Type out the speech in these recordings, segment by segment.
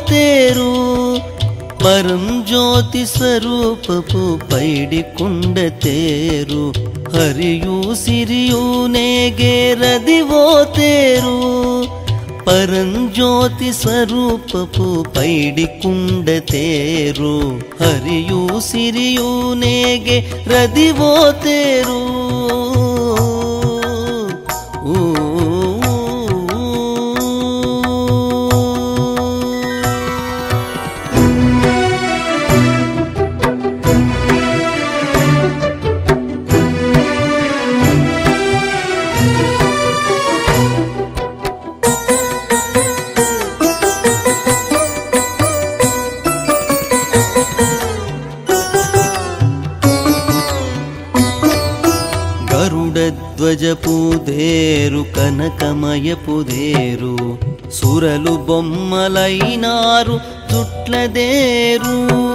తేరు పరంజ్యోతి స్వరూపపు పైడి కుండ తేరు హరియు సిరియు నేగేరదివో తేరు పరంజ్యోతి స్వరూపపు పైడి కుండ తేరు హరియు సిరియు నేగే రదివో తేరు గరుడధ్వజపుదేరు కనకమయపుదేరు సురలు బొమ్మలైనారు చుట్లదేరు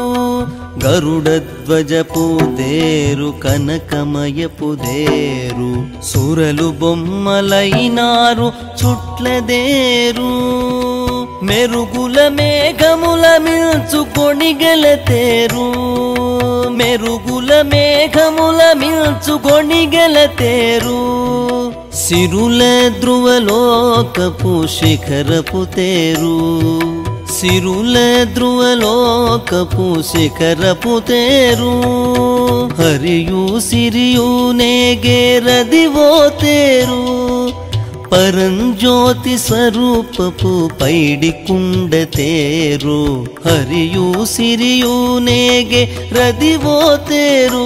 గరుడధ్వజపుదేరు కనకమయపుదేరు సురలు బొమ్మలైనారు చుట్లదేరు మెరుగుల మేఘముల మిల్చుకొని గెలతేరు మెరుగుల మేఘముల మిల్చుకొని గెలతేరు సిరుల ధ్రువలోకపు శిఖరపు తేరు సిరుల ధ్రువలోకపు శిఖరపు తేరు హరియు సిరియు నేగేరదివో తేరు పరంజ్యోతి స్వరూపపు పైడి కుండ తేరు హరియు సిరియు నేగే రదివో తేరు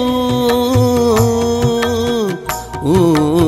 ఊ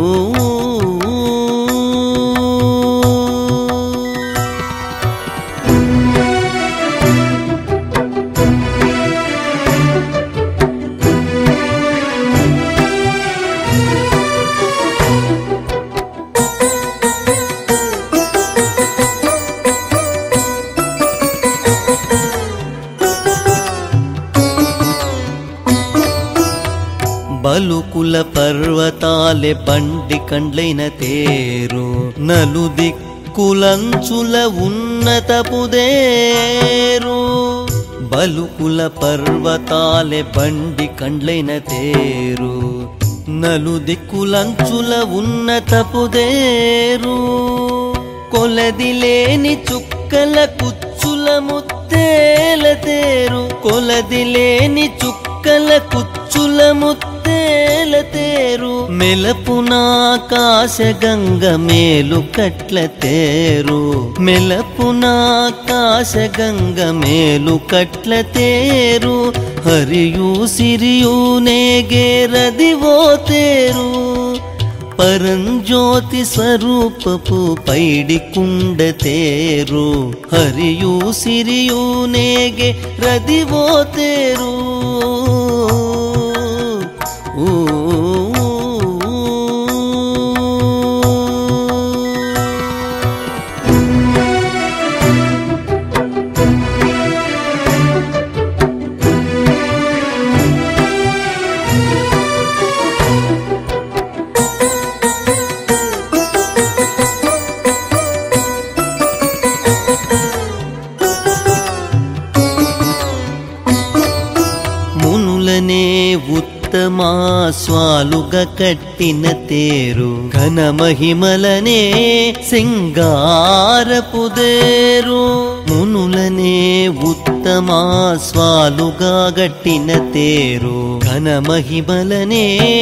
బలుకుల పర్వతాలే బండి కండ్లైన తేరు నలు దిక్కులంచుల ఉన్నతపుదేరు బలుకుల పర్వతాలే బండి కండ్లైన తేరు నలు దిక్కులంచుల ఉన్నతపుదేరు కొలది లేని చుక్కల కుచ్చుల ముత్తేల తేరు కొలది లేని చుక్కల కుచ్చుల ముత్తేల తేరు మెలపునాకాశ గంగ మేలు కట్ల తేరు మెలపునాకాశ గంగ మేలు కట్ల తేరు హరియు సిరియు నేగేరదివో తేరు పరంజ్యోతి స్వరూపపు పైడి కుండ తేరు హరియు సిరియు నేగే రదివో తేరు ఊ మునులనే ఉత్తమా స్వాలుగా కట్టిన తేరు ఘన మహిమలనే సింగారపుదేరు మునులనే ఉత్తమా స్వాలుగా గట్టిన తేరు ఘన మహిమలనే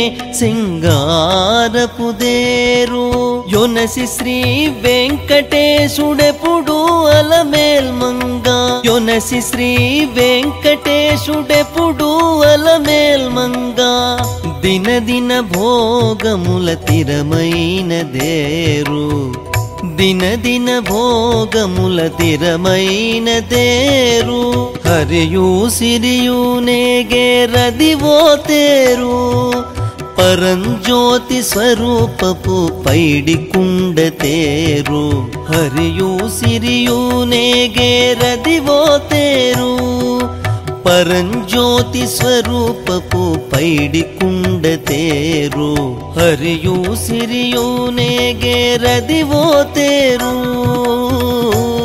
సింగారపుదేరు యొనసి శ్రీ వెంకటేశుడెప్పుడు అలమేల్మంగా యొనసి శ్రీ వెంకటేశుడెప్పుడు అలమేల్మంగా దిన దిన భోగముల తిరమైన దేరు దిన దిన భోగముల తిరమైన తేరు హరియు సిరియు నేగే రదివో తేరు పరంజ్యోతి స్వరూపపు పైడి కుండ తేరు హరియు సిరియు నేగే రదివో తేరు పరంజ్యోతి స్వరూపపు పైడి కుండ తేరు హరియు సిరియు నేగే రదివో తేరు